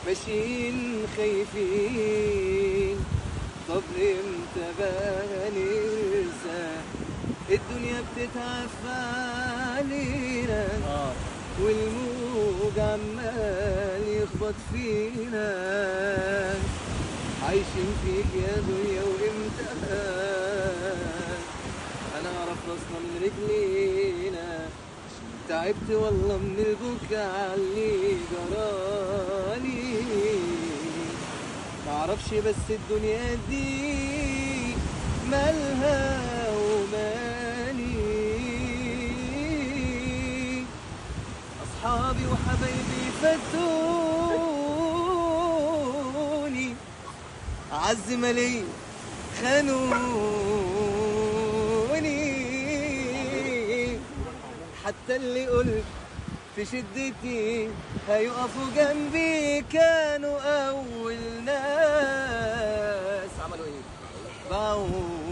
ماشيين خايفين طب امتى بقى ننسى الدنيا بتتعفى علينا اه والموج عمال يخبط فينا عايشين فيك يا دنيا وامتى انا اعرف راسنا من رجلينا تعبت والله من البكا علي جرالي معرفش بس الدنيا دي مالها ومالي أصحابي وحبايبي فتوني أعز مالي خانوني حتى اللي قلت في شدتي هيقفوا جنبي كانوا أول ناس عملوا إيه؟ باعوا